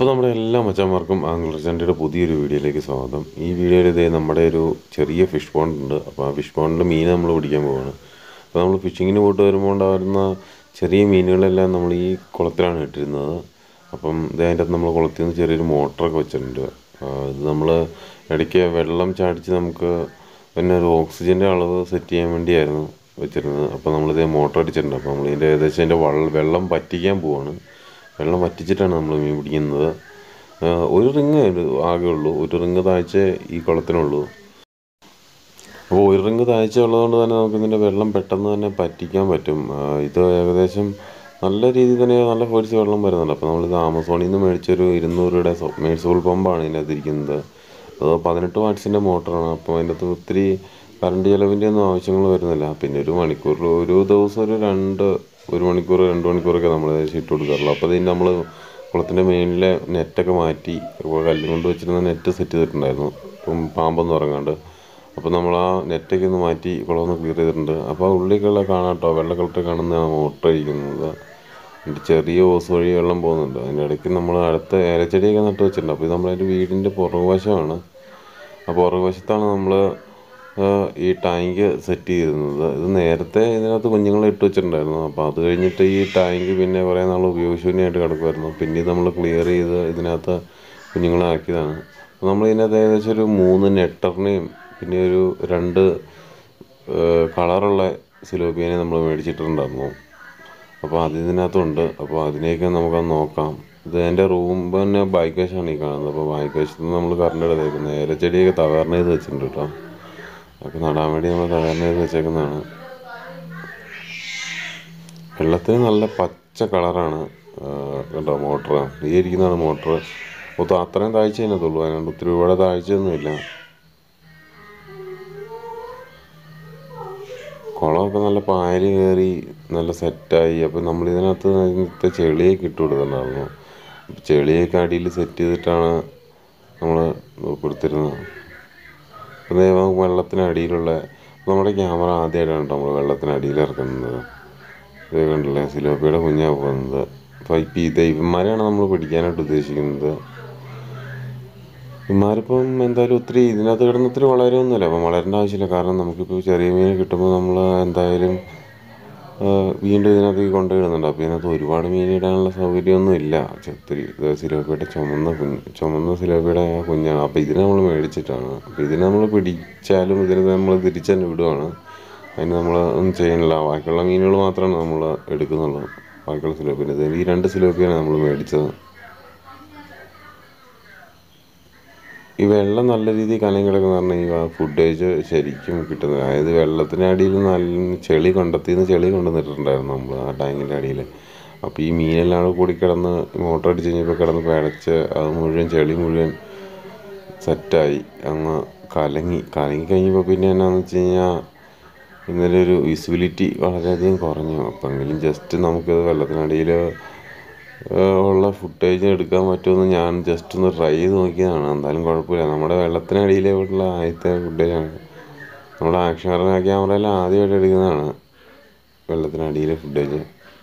അപ്പോൾ നമ്മുടെ എല്ലാ മച്ചന്മാർക്കും ആംഗിൾ ചണ്ടയുടെ പുതിയൊരു വീഡിയോയിലേക്ക് സ്വാഗതം ഈ വീഡിയോയിൽ ഇതേ നമ്മുടെ ഒരു ചെറിയ ഫിഷ് പോണ്ട് ഉണ്ട് അപ്പോൾ ആ ഫിഷ് പോണ്ടിൽ മീൻ നമ്മൾ പിടിക്കാൻ പോവാണ് അപ്പോൾ നമ്മൾ ഫിഷിങ്ങിന് പോയിട്ട് വരുമ്പോൾ ഉണ്ടായിരുന്ന ചെറിയ മീനുകളെല്ലാം നമ്മൾ ഈ കുളത്തിലാണ് ഇട്ടിരുന്നത് അപ്പം ഇത് അതിൻ്റെ അകത്ത് നമ്മൾ കുളത്തിൽ നിന്ന് ചെറിയൊരു മോട്ടറൊക്കെ വെച്ചിട്ടുണ്ട് ആ, ഇത് നമ്മൾ ഇടയ്ക്ക് വെള്ളം ചാടിച്ച് നമുക്ക് പിന്നെ ഒരു ഓക്സിജൻ്റെ അളവ് സെറ്റ് ചെയ്യാൻ വേണ്ടിയായിരുന്നു വെച്ചിരുന്നത് അപ്പോൾ നമ്മളിത് മോട്ടർ അടിച്ചിട്ടുണ്ട് അപ്പോൾ നമ്മൾ ഇതിൻ്റെ ഏകദേശം അതിൻ്റെ വള്ള വെള്ളം പറ്റിക്കാൻ പോവാണ് വെള്ളം വറ്റിച്ചിട്ടാണ് നമ്മൾ മീൻ പിടിക്കുന്നത് ആ, ഒരു റിങ് ആകെ ഉള്ളൂ ഒരു റിങ് താഴ്ച ഈ കുളത്തിനുള്ളൂ അപ്പോൾ ഒരു റിങ് താഴ്ച ഉള്ളതുകൊണ്ട് തന്നെ നമുക്ക് ഇതിൻ്റെ വെള്ളം പെട്ടെന്ന് തന്നെ പറ്റിക്കാൻ പറ്റും ആ, ഇത് ഏകദേശം നല്ല രീതിയിൽ തന്നെ നല്ല ഫോഴ്സ് വെള്ളം വരുന്നുണ്ട് അപ്പോൾ നമ്മളിത് ആമസോണിൽ നിന്ന് മേടിച്ചൊരു ഇരുന്നൂറ് രൂപയുടെ മേഴ്സോൾ പമ്പാണ് ഇതിനകത്ത് ഇരിക്കുന്നത് അത് പതിനെട്ട് വാട്ട്സിൻ്റെ മോട്ടറാണ് അപ്പോൾ അതിൻ്റെ അകത്ത് ഒത്തിരി കറണ്ട് ചിലവിൻ്റെ ഒന്നും ആവശ്യങ്ങൾ വരുന്നില്ല പിന്നെ ഒരു മണിക്കൂറിൽ ഒരു ദിവസം ഒരു രണ്ട് ഒരു മണിക്കൂർ രണ്ട് മണിക്കൂറൊക്കെ നമ്മൾ ഏകദേശം ഇട്ട് കൊടുക്കാറുള്ളൂ അപ്പോൾ ഇതിന് നമ്മൾ കുളത്തിൻ്റെ മേളിലെ നെറ്റൊക്കെ മാറ്റി ഇപ്പോൾ കല്ലും കൊണ്ട് വെച്ചിരുന്ന നെറ്റ് സെറ്റ് ചെയ്തിട്ടുണ്ടായിരുന്നു ഇപ്പം പാമ്പൊന്നും ഇറങ്ങാണ്ട് അപ്പോൾ നമ്മൾ ആ നെറ്റൊക്കെ ഒന്ന് മാറ്റി കുളം ഒന്ന് ക്ലിയർ ചെയ്തിട്ടുണ്ട് അപ്പോൾ ആ ഉള്ളിലുള്ള കാണാം കേട്ടോ വെള്ള കളറിൽ കാണുന്നതാണ് മോട്ടർ അടിക്കുന്നത് എന്നിട്ട് ചെറിയ ഓസ് വഴി വെള്ളം പോകുന്നുണ്ട് അതിൻ്റെ ഇടയ്ക്ക് നമ്മൾ അടുത്ത ഏലച്ചെടിയൊക്കെ നട്ട് വെച്ചിട്ടുണ്ട് അപ്പോൾ ഇത് നമ്മളതിൻ്റെ വീടിൻ്റെ പുറകുവശമാണ് ആ പുറകുവശത്താണ് നമ്മൾ ഈ ടാങ്ക് സെറ്റ് ചെയ്തിരുന്നത് ഇത് നേരത്തെ ഇതിനകത്ത് കുഞ്ഞുങ്ങളെ ഇട്ട് വെച്ചിട്ടുണ്ടായിരുന്നു അപ്പോൾ അത് കഴിഞ്ഞിട്ട് ഈ ടാങ്ക് പിന്നെ കുറേ നാൾ ഉപയോഗശൂന്യമായിട്ട് കിടക്കുമായിരുന്നു പിന്നെ ഇത് നമ്മൾ ക്ലിയർ ചെയ്ത് ഇതിനകത്ത് കുഞ്ഞുങ്ങളെ ആക്കിയതാണ് അപ്പോൾ നമ്മൾ ഇതിനകത്ത് ഏകദേശം ഒരു മൂന്ന് നെട്ടറിനെയും പിന്നെ ഒരു രണ്ട് ഏഹ്, കളറുള്ള സിലോപ്പിയനെ നമ്മൾ മേടിച്ചിട്ടുണ്ടായിരുന്നു അപ്പോൾ അത് ഇതിനകത്തുണ്ട് അപ്പോൾ അതിനെയൊക്കെ നമുക്കത് നോക്കാം ഇത് എൻ്റെ റൂം തന്നെ ബൈക്ക് വശമാണ് ഈ കാണുന്നത് അപ്പോൾ ബൈക്ക് വശത്ത് നിന്ന് നമ്മൾ കറണ്ട് എടുത്തേക്കുന്നത് ഏലച്ചെടിയൊക്കെ തകർന്ന ചെയ്ത് വെച്ചിട്ടുണ്ട് കേട്ടോ അതൊക്കെ നടാൻ വേണ്ടി നമ്മൾ തകർന്ന ചെയ്ത് വെച്ചേക്കുന്നതാണ് വെള്ളത്തിന് നല്ല പച്ച കളറാണ് കേട്ടോ മോട്ടർ ഈ ഇരിക്കുന്നതാണ് മോട്ടർ മൊത്തം അത്രയും താഴ്ച അതിനകത്തുള്ളൂ അതിനകത്ത് ഒത്തിരി ഒരുപാട് താഴ്ചയൊന്നുമില്ല കുളമൊക്കെ നല്ല പായൽ കയറി നല്ല സെറ്റായി അപ്പോൾ നമ്മൾ ഇതിനകത്ത് അതിനകത്ത് ചെളിയൊക്കെ ഇട്ട് കൊടുത്തിട്ടുണ്ടായിരുന്നു അപ്പോൾ ചെളിയൊക്കെ അടിയിൽ സെറ്റ് ചെയ്തിട്ടാണ് നമ്മൾ കൊടുത്തിരുന്നത് അപ്പോൾ ദേ നമുക്ക് വെള്ളത്തിനടിയിലുള്ള നമ്മുടെ ക്യാമറ ആദ്യമായിട്ടാണ് കേട്ടോ നമ്മൾ വെള്ളത്തിനടിയിൽ ഇറക്കുന്നത് ഇത് കണ്ടില്ലേ സിലോപ്പിയുടെ കുഞ്ഞാ പോകുന്നത് അപ്പോൾ ഇപ്പം ഈ ദൈവന്മാരെയാണ് നമ്മൾ പിടിക്കാനായിട്ട് ഉദ്ദേശിക്കുന്നത് ഇമാരിപ്പം എന്തായാലും ഒത്തിരി ഇതിനകത്ത് കിടന്ന് ഒത്തിരി വളരുമൊന്നുമില്ല അപ്പം വളരേണ്ട ആവശ്യമില്ല കാരണം നമുക്കിപ്പോൾ ചെറിയ മീൻ കിട്ടുമ്പോൾ നമ്മൾ എന്തായാലും ആ, വീണ്ടും ഇതിനകത്ത് കൊണ്ടുപോയിടുന്നുണ്ട് അപ്പോൾ ഇതിനകത്ത് ഒരുപാട് മീൻ ഇടാനുള്ള സൗകര്യമൊന്നും ഇല്ല ഒത്തിരി ഇത് സിലോപ്പിയുടെ ചുമന്ന കുഞ്ഞ് ചുമന്ന സിലോപ്പിയുടെ ആ കുഞ്ഞാണ് അപ്പോൾ ഇതിനെ നമ്മൾ മേടിച്ചിട്ടാണ് അപ്പോൾ ഇതിനെ നമ്മൾ പിടിച്ചാലും ഇതിനെ നമ്മൾ തിരിച്ച് തന്നെ വിടുവാണ് അതിന് നമ്മൾ ഒന്നും ചെയ്യണില്ല ബാക്കിയുള്ള മീനുകൾ മാത്രമാണ് നമ്മൾ എടുക്കുന്നുള്ളൂ ബാക്കിയുള്ള സിലോപ്പിന് ഇത് ഈ രണ്ട് സിലോപ്പിയാണ് നമ്മൾ മേടിച്ചത് ഈ വെള്ളം നല്ല രീതിയിൽ കലം കിടക്കുന്ന പറഞ്ഞാൽ ഈ ഫുഡേജ് ശരിക്കും കിട്ടുന്നത് അതായത് വെള്ളത്തിനടിയിൽ നല്ല ചെളി കണ്ടെത്തിന്ന് ചെളി കൊണ്ടുവന്നിട്ടുണ്ടായിരുന്നു നമ്മൾ ആ ടാങ്കിൻ്റെ അടിയിൽ അപ്പോൾ ഈ മീനെല്ലാം കൂടി കിടന്ന് മോട്ടർ അടിച്ച് കഴിഞ്ഞപ്പോൾ കിടന്ന് പിഴച്ച് അത് മുഴുവൻ ചെളി മുഴുവൻ സെറ്റായി അങ്ങ് കലങ്ങി കലങ്ങി കഴിഞ്ഞപ്പോൾ പിന്നെ എന്നാന്ന് വെച്ച് കഴിഞ്ഞാൽ ഇന്നലെ ഒരു വിസിബിലിറ്റി വളരെയധികം കുറഞ്ഞു അപ്പം എങ്കിലും ജസ്റ്റ് നമുക്കത് വെള്ളത്തിനടിയിൽ ഉള്ള ഫുട്ടേജ് എടുക്കാൻ പറ്റുമെന്ന് ഞാൻ ജസ്റ്റ് ഒന്ന് ട്രൈ ചെയ്ത് നോക്കിയതാണ് എന്തായാലും കുഴപ്പമില്ല നമ്മുടെ വെള്ളത്തിനടിയിലുള്ള ആദ്യത്തെ ഫുട്ടേജാണ് നമ്മുടെ ആക്ഷൻ ക്യാമറയിൽ ആദ്യമായിട്ട് എടുക്കുന്നതാണ് വെള്ളത്തിനടിയിലെ ഫുട്ടേജ്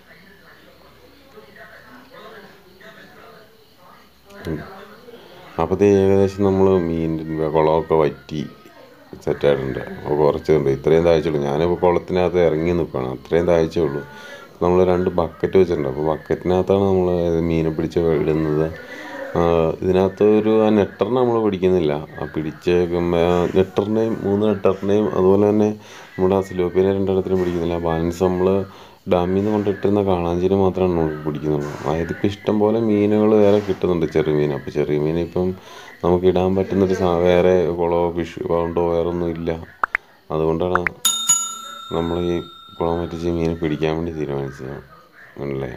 അപ്പോഴത്തെ ഏകദേശം നമ്മൾ മീനിൻ്റെ കുളമൊക്കെ വറ്റി സെറ്റായിട്ടുണ്ട് അപ്പോൾ കുറച്ചുണ്ട് ഇത്രയും താഴ്ചയുള്ളൂ ഞാനിപ്പോൾ കുളത്തിനകത്ത് ഇറങ്ങി നിൽക്കുകയാണ് അത്രയും താഴ്ചയുള്ളൂ നമ്മൾ രണ്ട് ബക്കറ്റ് വെച്ചിട്ടുണ്ട് അപ്പോൾ ബക്കറ്റിനകത്താണ് നമ്മൾ മീനെ പിടിച്ച് ഇടുന്നത് ആ, ഇതിനകത്ത് ഒരു ആ നെട്ടറിനെ നമ്മൾ പിടിക്കുന്നില്ല ആ പിടിച്ചേക്കുമ്പോൾ നെട്ടറിനെയും മൂന്ന് നെട്ടറിനെയും അതുപോലെ തന്നെ നമ്മുടെ ആ സിലോപ്പിനെ രണ്ടെണ്ണത്തിനും പിടിക്കുന്നില്ല ബാലൻസ് നമ്മൾ ഡാമിൽ നിന്ന് കൊണ്ടിട്ടിരുന്ന കാളാഞ്ചിനെ മാത്രമാണ് നമുക്ക് പിടിക്കുന്നുള്ളൂ അതായത് ഇപ്പം ഇഷ്ടം പോലെ മീനുകൾ വേറെ കിട്ടുന്നുണ്ട് ചെറിയ മീൻ അപ്പോൾ ചെറിയ മീൻ ഇപ്പം നമുക്ക് ഇടാൻ പറ്റുന്നൊരു സാ വേറെ കുളമോ ഫിഷ് പൗണ്ടോ വേറെ ഒന്നും ഇല്ല അതുകൊണ്ടാണ് നമ്മൾ ഈ കുളം വറ്റിച്ച് മീനെ പിടിക്കാൻ വേണ്ടി തീരുമാനിച്ചത് ആണല്ലേ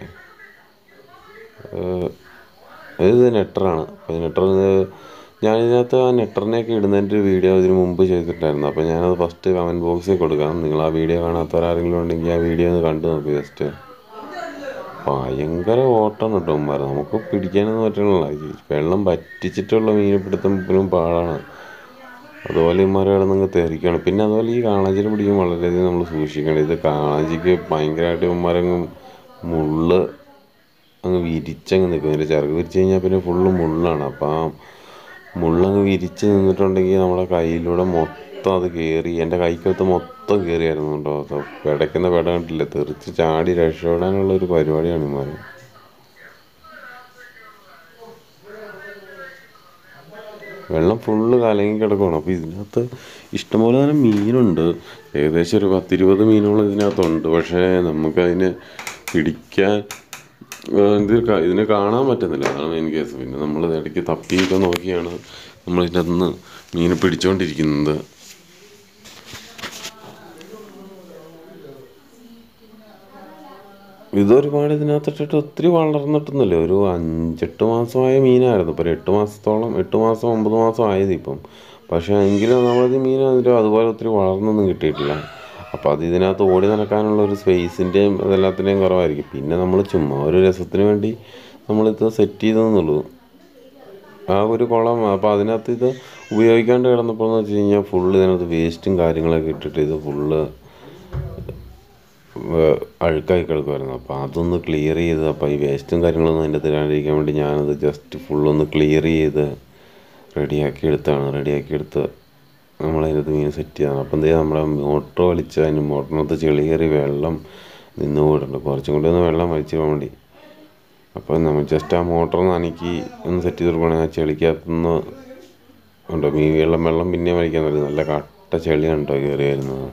ഏഹ് ഇത് നെട്ടറാണ് അപ്പോൾ നെട്ടർ ഞാൻ ഇതിനകത്ത് ആ നെട്ടറിനെയൊക്കെ ഇടുന്നതിൻ്റെ ഒരു വീഡിയോ ഇതിന് മുമ്പ് ചെയ്തിട്ടുണ്ടായിരുന്നു അപ്പോൾ ഞാനത് ഫസ്റ്റ് കമൻറ്റ് ബോക്സിൽ കൊടുക്കാം നിങ്ങൾ ആ വീഡിയോ കാണാത്തവരാരെങ്കിലും ഉണ്ടെങ്കിൽ ആ വീഡിയോ ഒന്ന് കണ്ടു നോക്ക് ജസ്റ്റ് ഭയങ്കര ഓട്ടമാണ് കേട്ടോ ഉമ്മാർ നമുക്ക് പിടിക്കാനൊന്നും പറ്റണില്ല ഈ വെള്ളം വറ്റിച്ചിട്ടുള്ള മീനെപ്പിടുത്തം പോലും പാടാണ് അതുപോലെ ഇമാരെ കിടന്നങ്ങ് തെറിക്കുകയാണ് പിന്നെ അതുപോലെ ഈ കാളാഞ്ചിനെ പിടിക്കുമ്പോൾ വളരെയധികം നമ്മൾ സൂക്ഷിക്കണം ഇത് കാളാഞ്ചിക്ക് ഭയങ്കരമായിട്ട് ഇവന്മാരങ്ങ് മുള്ള് അങ്ങ് വിരിച്ചങ്ങ് നിൽക്കും ഇതിൻ്റെ ചിറക് വിരിച്ച് കഴിഞ്ഞാൽ പിന്നെ ഫുള്ള് മുള്ളാണ് അപ്പോൾ ആ മുള്ളങ്ങ് വിരിച്ച് നിന്നിട്ടുണ്ടെങ്കിൽ നമ്മുടെ കയ്യിലൂടെ മൊത്തം അത് കയറി എൻ്റെ കൈക്കകത്ത് മൊത്തം കയറിയായിരുന്നു കേട്ടോ അത് പിടയ്ക്കുന്ന പിട കണ്ടില്ല തെറിച്ച് ചാടി രക്ഷപ്പെടാനുള്ള ഒരു പരിപാടിയാണ് ഇമാർ വെള്ളം ഫുള്ള് കലങ്ങി കിടക്കുകയാണ് അപ്പോൾ ഇതിനകത്ത് ഇഷ്ടംപോലെ തന്നെ മീനുണ്ട് ഏകദേശം ഒരു പത്തിരുപത് മീനുകൾ ഇതിനകത്തുണ്ട് പക്ഷേ നമുക്കതിനെ പിടിക്കാൻ ഏഹ് ഇത് ക- ഇതിനെ കാണാൻ പറ്റുന്നില്ല അതാണ് മെയിൻ കേസ് പിന്നെ നമ്മൾ ഇടയ്ക്ക് തപ്പിയൊക്കെ നോക്കിയാണ് നമ്മൾ ഇതിനകത്ത് നിന്ന് മീനെ പിടിച്ചുകൊണ്ടിരിക്കുന്നത് ഇതൊരുപാട് ഇതിനകത്തിട്ടിട്ട് ഒത്തിരി വളർന്നിട്ടൊന്നുമില്ല ഒരു അഞ്ചെട്ട് മാസമായ മീനായിരുന്നു ഇപ്പോൾ ഒരു എട്ട് മാസത്തോളം എട്ട് മാസം ഒമ്പത് മാസം ആയത് ഇപ്പം പക്ഷേ എങ്കിലും നമ്മളത് മീൻ അതിൻ്റെ അതുപോലെ ഒത്തിരി വളർന്നൊന്നും കിട്ടിയിട്ടില്ല അപ്പോൾ അത് ഇതിനകത്ത് ഓടി നടക്കാനുള്ള ഒരു സ്പേസിൻ്റെയും അതെല്ലാത്തിൻ്റെയും കുറവായിരിക്കും പിന്നെ നമ്മൾ ചുമ്മാ ഒരു രസത്തിന് വേണ്ടി നമ്മളിത് സെറ്റ് ചെയ്തെന്നുള്ളൂ ആ ഒരു കുളം അപ്പോൾ അതിനകത്ത് ഇത് ഉപയോഗിക്കാണ്ട് കിടന്നപ്പോൾ എന്ന് വെച്ച് കഴിഞ്ഞാൽ ഫുള്ള് ഇതിനകത്ത് വേസ്റ്റും കാര്യങ്ങളൊക്കെ ഇട്ടിട്ട് ഇത് ഫുള്ള് വേ- അഴുക്കായി കിടക്കുമായിരുന്നു അപ്പോൾ അതൊന്ന് ക്ലിയർ ചെയ്ത് അപ്പോൾ ഈ വേസ്റ്റും കാര്യങ്ങളൊന്നും അതിൻ്റെ തരാണ്ടിരിക്കാൻ വേണ്ടി ഞാനത് ജസ്റ്റ് ഫുള്ളൊന്ന് ക്ലിയർ ചെയ്ത് റെഡിയാക്കി എടുത്താണ് റെഡിയാക്കി എടുത്ത് നമ്മളതിനകത്ത് മീൻ സെറ്റ് ചെയ്താണ് അപ്പോൾ എന്ത് ചെയ്യാം നമ്മുടെ മോട്ടർ വലിച്ച് അതിന് മോട്ടറിനകത്ത് ചെളി കയറി വെള്ളം നിന്ന് പോയിട്ടുണ്ട് കുറച്ചും കൂടി ഒന്ന് വെള്ളം വലിച്ചു പോകാൻ വേണ്ടി അപ്പോൾ നമ്മൾ ജസ്റ്റ് ആ മോട്ടർ നനക്കി ഒന്ന് സെറ്റ് ചെയ്ത് കൊടുക്കുകയാണെങ്കിൽ ആ ചെളിക്കകത്തുനിന്ന് ഉണ്ടോ മീൻ വെള്ളം വെള്ളം പിന്നെ വലിക്കാൻ തുടങ്ങി നല്ല കട്ട ചെളിയാണ് കേട്ടോ കയറി വരുന്നത്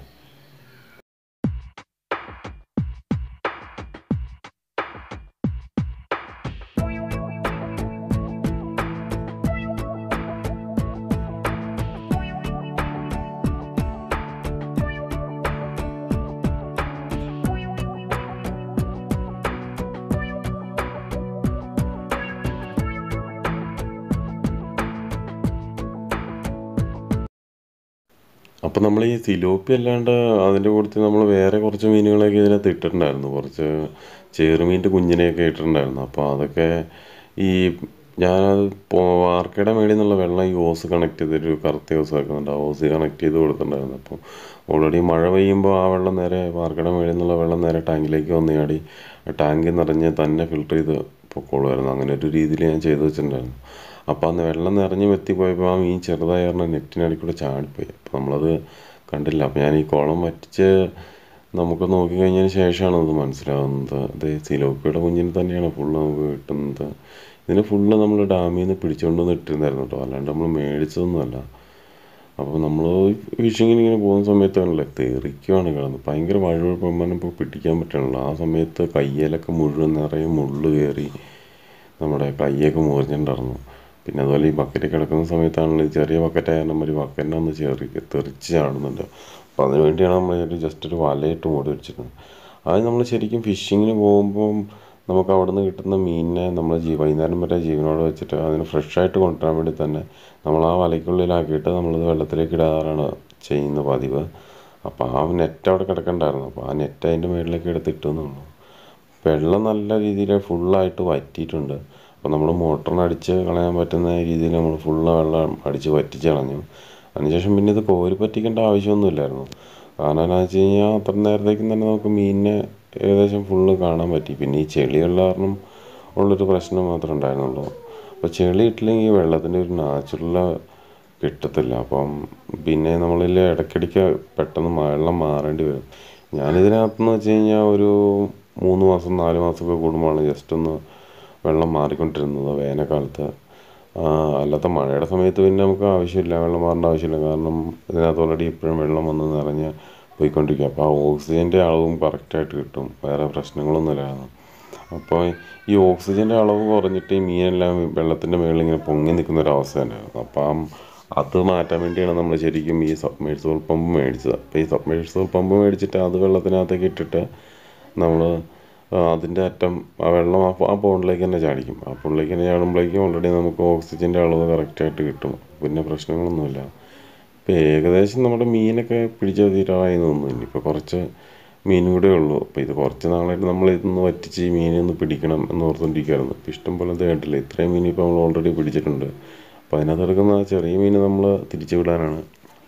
അപ്പം നമ്മൾ ഈ സിലോപ്പി അല്ലാണ്ട് അതിൻ്റെ കൂട്ടത്തിൽ നമ്മൾ വേറെ കുറച്ച് മീനുകളൊക്കെ ഇതിനകത്ത് ഇട്ടിട്ടുണ്ടായിരുന്നു കുറച്ച് ചേറുമീൻ്റെ കുഞ്ഞിനെയൊക്കെ ഇട്ടിട്ടുണ്ടായിരുന്നു അപ്പോൾ അതൊക്കെ ഈ ഞാനത് പോ വാർക്കയുടെ മേളിൽ നിന്നുള്ള വെള്ളം ഈ ഓസ് കണക്ട് ചെയ്തൊരു കറുത്ത ഓസ് വെക്കുന്നുണ്ട് ആ ഓസ് കണക്ട് ചെയ്ത് കൊടുത്തിട്ടുണ്ടായിരുന്നു അപ്പോൾ ഓൾറെഡി മഴ പെയ്യുമ്പോൾ ആ വെള്ളം നേരെ വാർക്കയുടെ മേളിൽ നിന്നുള്ള വെള്ളം നേരെ ടാങ്കിലേക്ക് വന്നു ചാടി ടാങ്കിൽ നിറഞ്ഞ് തന്നെ ഫിൽട്ടർ ചെയ്ത് പൊക്കോളുമായിരുന്നു അങ്ങനെ ഒരു രീതിയിൽ ഞാൻ ചെയ്ത് വെച്ചിട്ടുണ്ടായിരുന്നു അപ്പോൾ അന്ന് വെള്ളം നിറഞ്ഞ് വെത്തിപ്പോയപ്പോൾ ആ മീൻ ചെറുതായ കാരണം നെറ്റിനടിയിൽ കൂടെ ചാടിപ്പോയി അപ്പോൾ നമ്മളത് കണ്ടില്ല അപ്പോൾ ഞാൻ ഈ കുളം വറ്റിച്ച് നമുക്ക് നോക്കിക്കഴിഞ്ഞതിന് ശേഷമാണ് അത് മനസ്സിലാകുന്നത് അത് സിലോപ്പിയുടെ കുഞ്ഞിന് തന്നെയാണ് ഫുള്ള് നമുക്ക് കിട്ടുന്നത് ഇതിന് ഫുള്ള് നമ്മൾ ഡാമിൽ നിന്ന് പിടിച്ചുകൊണ്ട് വന്ന് ഇട്ടിരുന്നായിരുന്നു കേട്ടോ അല്ലാണ്ട് നമ്മൾ മേടിച്ചതൊന്നുമല്ല അപ്പോൾ നമ്മൾ ഫിഷിങ്ങിന് ഇങ്ങനെ പോകുന്ന സമയത്താണല്ലേ തെറിക്കുവാണ് കിടന്ന് ഭയങ്കര മഴ ഇപ്പോൾ പിടിക്കാൻ പറ്റണില്ല ആ സമയത്ത് കയ്യിലൊക്കെ മുഴുവൻ നിറയെ മുള്ള് കയറി നമ്മുടെ കൈയൊക്കെ മുറിഞ്ഞിട്ടുണ്ടായിരുന്നു പിന്നെ അതുപോലെ ഈ ബക്കറ്റ് കിടക്കുന്ന സമയത്താണല്ലോ ഈ ചെറിയ ബക്കറ്റ് ആയ നമ്മൾ ഈ ബക്കറ്റിനെ ഒന്ന് ചെറി തെറിച്ച് ചാടുന്നുണ്ട് അപ്പോൾ അതിന് വേണ്ടിയാണ് നമ്മൾ ഒരു ജസ്റ്റ് ഒരു വലയിട്ട് മൂടി വെച്ചിരുന്നത് അത് നമ്മൾ ശരിക്കും ഫിഷിങ്ങിന് പോകുമ്പം നമുക്ക് അവിടെ നിന്ന് കിട്ടുന്ന മീനിനെ നമ്മൾ ജീ വൈകുന്നേരം വരെ ജീവനോടെ വെച്ചിട്ട് അതിന് ഫ്രഷായിട്ട് കൊണ്ടുവരാൻ വേണ്ടി തന്നെ നമ്മൾ ആ വലയ്ക്കുള്ളിലാക്കിയിട്ട് നമ്മളത് വെള്ളത്തിലേക്ക് ഇടാറാണ് ചെയ്യുന്ന പതിവ് അപ്പോൾ ആ നെറ്റ് അവിടെ കിടക്കണ്ടായിരുന്നു അപ്പോൾ ആ നെറ്റ് അതിൻ്റെ മുകളിലേക്ക് എടുത്തിട്ടു എന്നുള്ളൂ വെള്ളം നല്ല രീതിയിൽ ഫുള്ളായിട്ട് വറ്റിയിട്ടുണ്ട് അപ്പോൾ നമ്മൾ മോട്ടറിന് അടിച്ച് കളയാൻ പറ്റുന്ന രീതിയിൽ നമ്മൾ ഫുള്ള് വെള്ളം അടിച്ച് വറ്റിച്ച് കളഞ്ഞു അതിനുശേഷം പിന്നെ ഇത് കോരി പറ്റിക്കേണ്ട ആവശ്യമൊന്നുമില്ലായിരുന്നു കാരണം എന്താണെന്ന് വെച്ച് കഴിഞ്ഞാൽ അത്ര നേരത്തേക്കും തന്നെ നമുക്ക് മീനിനെ ഏകദേശം ഫുള്ള് കാണാൻ പറ്റി പിന്നെ ഈ ചെളിയുള്ള കാരണം ഉള്ളൊരു പ്രശ്നം മാത്രമേ ഉണ്ടായിരുന്നുള്ളൂ അപ്പോൾ ചെളി ഇട്ടില്ലെങ്കിൽ വെള്ളത്തിൻ്റെ ഒരു നാച്ചുറൽ കിട്ടത്തില്ല അപ്പം പിന്നെ നമ്മളിൽ ഇടയ്ക്കിടയ്ക്ക് പെട്ടെന്ന് വെള്ളം മാറേണ്ടി വരും ഞാനിതിനകത്തെന്ന് വെച്ച് കഴിഞ്ഞാൽ ഒരു മൂന്ന് മാസം നാല് മാസമൊക്കെ കൂടുമ്പോഴാണ് ജസ്റ്റ് ഒന്ന് വെള്ളം മാറിക്കൊണ്ടിരുന്നത് വേനൽക്കാലത്ത് ആ, അല്ലാത്ത മഴയുടെ സമയത്ത് പിന്നെ നമുക്ക് ആവശ്യമില്ല വെള്ളം മാറേണ്ട ആവശ്യമില്ല കാരണം ഇതിനകത്ത് ഓൾറെഡി ഇപ്പോഴും വെള്ളം വന്ന് നിറഞ്ഞ് പോയിക്കൊണ്ടിരിക്കുക അപ്പോൾ ആ ഓക്സിജൻ്റെ അളവും കറക്റ്റായിട്ട് കിട്ടും വേറെ പ്രശ്നങ്ങളൊന്നും ഇല്ലായിരുന്നു അപ്പോൾ ഈ ഓക്സിജൻ്റെ അളവ് കുറഞ്ഞിട്ട് ഈ മീനെല്ലാം വെള്ളത്തിൻ്റെ മുകളിൽ ഇങ്ങനെ പൊങ്ങി നിൽക്കുന്ന ഒരു അവസ്ഥ ഉണ്ടായിരുന്നു അപ്പം അത് മാറ്റാൻ വേണ്ടിയാണ് നമ്മൾ ശരിക്കും ഈ സബ്മേഴ്സോൾ പമ്പ് മേടിച്ചത് അപ്പോൾ ഈ സബ്മേഴ്സോൾ പമ്പ് മേടിച്ചിട്ട് അത് വെള്ളത്തിനകത്തേക്ക് ഇട്ടിട്ട് നമ്മൾ അതിൻ്റെ അറ്റം ആ വെള്ളം ആ ആ പോണ്ടിലേക്ക് തന്നെ ചാടിക്കും ആ പോണ്ടിലേക്ക് തന്നെ ചാടുമ്പോഴേക്കും ഓൾറെഡി നമുക്ക് ഓക്സിജൻ്റെ അളവ് കറക്റ്റായിട്ട് കിട്ടും പിന്നെ പ്രശ്നങ്ങളൊന്നുമില്ല ഇപ്പോൾ ഏകദേശം നമ്മുടെ മീനൊക്കെ പിടിച്ച തീരാറായി തോന്നുന്നു ഇനിയിപ്പോൾ കുറച്ച് മീനും കൂടെ ഉള്ളൂ അപ്പോൾ ഇത് കുറച്ച് നാളായിട്ട് നമ്മൾ ഇതൊന്ന് വറ്റിച്ച് ഈ മീനെ ഒന്ന് പിടിക്കണം എന്ന് ഓർത്തുകൊണ്ടിരിക്കുകയായിരുന്നു ഇപ്പോൾ ഇഷ്ടം പോലെ ഇത് കേട്ടില്ല ഇത്രയും മീൻ ഇപ്പോൾ നമ്മൾ ഓൾറെഡി പിടിച്ചിട്ടുണ്ട് അപ്പോൾ അതിനകത്ത് എടുക്കുന്ന ആ ചെറിയ മീൻ നമ്മൾ തിരിച്ചു വിടാനാണ്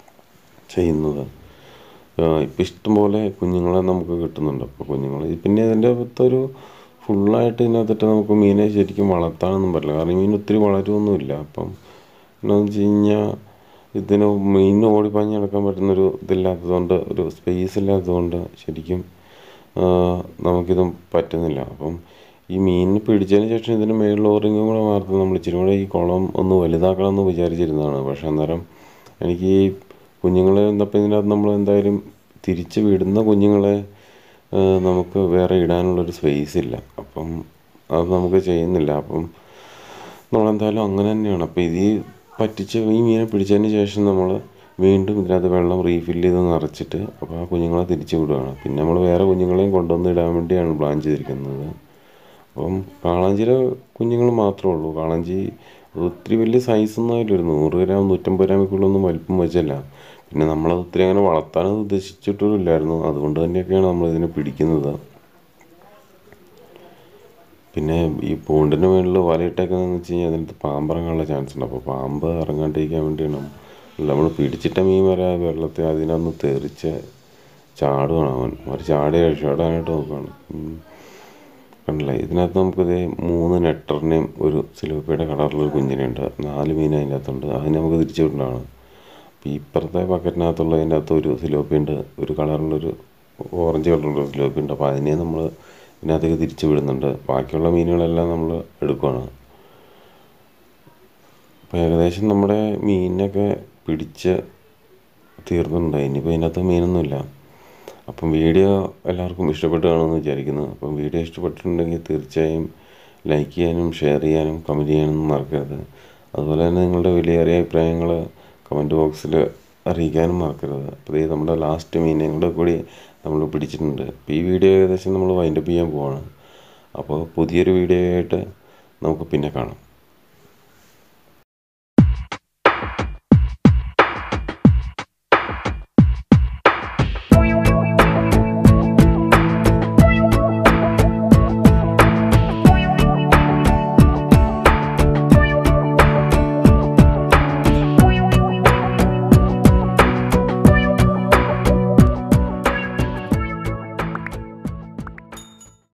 ചെയ്യുന്നത് ഇപ്പം ഇഷ്ടം പോലെ കുഞ്ഞുങ്ങളെ നമുക്ക് കിട്ടുന്നുണ്ട് അപ്പോൾ കുഞ്ഞുങ്ങൾ പിന്നെ ഇതിൻ്റെ അകത്തൊരു ഫുള്ളായിട്ട് ഇതിനകത്തിട്ട് നമുക്ക് മീനെ ശരിക്കും വളർത്താനൊന്നും പറ്റില്ല കാരണം ഈ മീൻ ഒത്തിരി വളരുമൊന്നുമില്ല അപ്പം എന്നാന്ന് വെച്ച് കഴിഞ്ഞാൽ ഇതിന് മീനിന് ഓടിപ്പാഞ്ഞ് നടക്കാൻ പറ്റുന്നൊരു ഇതില്ലാത്തതുകൊണ്ട് ഒരു സ്പേസ് ഇല്ലാത്തതുകൊണ്ട് ശരിക്കും ആ, നമുക്കിതും പറ്റുന്നില്ല അപ്പം ഈ മീനിനെ പിടിച്ചതിന് ശേഷം ഇതിന് മേളിൽ ഓറിങ്ങും കൂടെ വാർത്ത് നമ്മൾ ഇച്ചിരി കൂടെ ഈ കുളം ഒന്ന് വലുതാക്കണം എന്ന് വിചാരിച്ചിരുന്നതാണ് പക്ഷെ അന്നേരം എനിക്ക് ഈ കുഞ്ഞുങ്ങളെ വന്നപ്പോൾ ഇതിനകത്ത് നമ്മൾ എന്തായാലും തിരിച്ച് വിടുന്ന കുഞ്ഞുങ്ങളെ ആ, നമുക്ക് വേറെ ഇടാനുള്ളൊരു സ്പേസ് ഇല്ല അപ്പം അത് നമുക്ക് ചെയ്യുന്നില്ല അപ്പം നമ്മളെന്തായാലും അങ്ങനെ തന്നെയാണ് അപ്പോൾ ഇത് ഈ പറ്റിച്ച് ഈ മീനെ പിടിച്ചതിന് ശേഷം നമ്മൾ വീണ്ടും ഇതിനകത്ത് വെള്ളം റീഫില്ല് ചെയ്ത് നിറച്ചിട്ട് അപ്പോൾ ആ കുഞ്ഞുങ്ങളെ തിരിച്ചു വിടുകയാണ് പിന്നെ നമ്മൾ വേറെ കുഞ്ഞുങ്ങളെയും കൊണ്ടുവന്ന് ഇടാൻ വേണ്ടിയാണ് പ്ലാൻ ചെയ്തിരിക്കുന്നത് അപ്പം കാളാഞ്ചിയുടെ കുഞ്ഞുങ്ങൾ മാത്രമേ ഉള്ളൂ കാളാഞ്ചി ഒത്തിരി വലിയ സൈസൊന്നും ആയില്ല ഒരു നൂറ് ഗ്രാം നൂറ്റമ്പത് ഗ്രാമിക്കുള്ളൊന്നും വലിപ്പം വെച്ചല്ല പിന്നെ നമ്മളത് ഒത്തിരി അങ്ങനെ വളർത്താനത് ഉദ്ദേശിച്ചിട്ടും ഇല്ലായിരുന്നു അതുകൊണ്ട് തന്നെയൊക്കെയാണ് നമ്മൾ ഇതിനെ പിടിക്കുന്നത് പിന്നെ ഈ പൂണ്ടിൻ്റെ മുകളിൽ വലയിട്ടേക്കുന്നതെന്ന് വെച്ച് കഴിഞ്ഞാൽ അതിനകത്ത് പാമ്പ് ഇറങ്ങാനുള്ള ചാൻസ് ഉണ്ട് അപ്പോൾ പാമ്പ് ഇറങ്ങാണ്ടിരിക്കാൻ വേണ്ടിയാണ് നമ്മൾ പിടിച്ചിട്ട മീൻ വരെ വെള്ളത്തിൽ അതിനൊന്ന് തെറിച്ച് ചാടുകയാണ് അവൻ ഒരു ചാടി രക്ഷപ്പെടാനായിട്ട് നോക്കുകയാണ് ഉം. കണ്ടില്ലേ ഇതിനകത്ത് നമുക്കിത് മൂന്ന് നെട്ടറിനെയും ഒരു സിലോപ്പിയുടെ കളറിലൊരു കുഞ്ഞിനെയുണ്ട് നാല് മീൻ അതിൻ്റെ അകത്തുണ്ട് അതിനെ നമുക്ക് തിരിച്ചു വിടേണ്ടതാണ് അപ്പോൾ ഈ ഇപ്പുറത്തെ ബക്കറ്റിനകത്തുള്ളതിൻ്റെ അകത്ത് ഒരു സിലോപ്പി ഉണ്ട് ഒരു കളറിലൊരു ഓറഞ്ച് കളറിലുള്ള സിലോപ്പി ഉണ്ട് അപ്പോൾ അതിനെ നമ്മൾ ഇതിനകത്തേക്ക് തിരിച്ചു വിടുന്നുണ്ട് ബാക്കിയുള്ള മീനുകളെല്ലാം നമ്മൾ എടുക്കുകയാണ് അപ്പോൾ ഏകദേശം നമ്മുടെ മീനിനൊക്കെ പിടിച്ച് തീർന്നിട്ടുണ്ട് ഇനിയിപ്പോൾ ഇതിനകത്ത് മീനൊന്നുമില്ല അപ്പം വീഡിയോ എല്ലാവർക്കും ഇഷ്ടപ്പെട്ട് കാണുമെന്ന് വിചാരിക്കുന്നു അപ്പം വീഡിയോ ഇഷ്ടപ്പെട്ടിട്ടുണ്ടെങ്കിൽ തീർച്ചയായും ലൈക്ക് ചെയ്യാനും ഷെയർ ചെയ്യാനും കമൻറ്റ് ചെയ്യാനും മറക്കരുത് അതുപോലെ തന്നെ നിങ്ങളുടെ വിലയേറിയ അഭിപ്രായങ്ങൾ കമൻറ്റ് ബോക്സിൽ അറിയിക്കാനും മറക്കരുത് അപ്പോൾ ഇത് നമ്മുടെ ലാസ്റ്റ് മീനെയും കൂടെ കൂടി നമ്മൾ പിടിച്ചിട്ടുണ്ട് അപ്പോൾ ഈ വീഡിയോ ഏകദേശം നമ്മൾ വൈൻഡപ്പ് ചെയ്യാൻ പോവാണ് അപ്പോൾ പുതിയൊരു വീഡിയോ ആയിട്ട് നമുക്ക് പിന്നെ കാണാം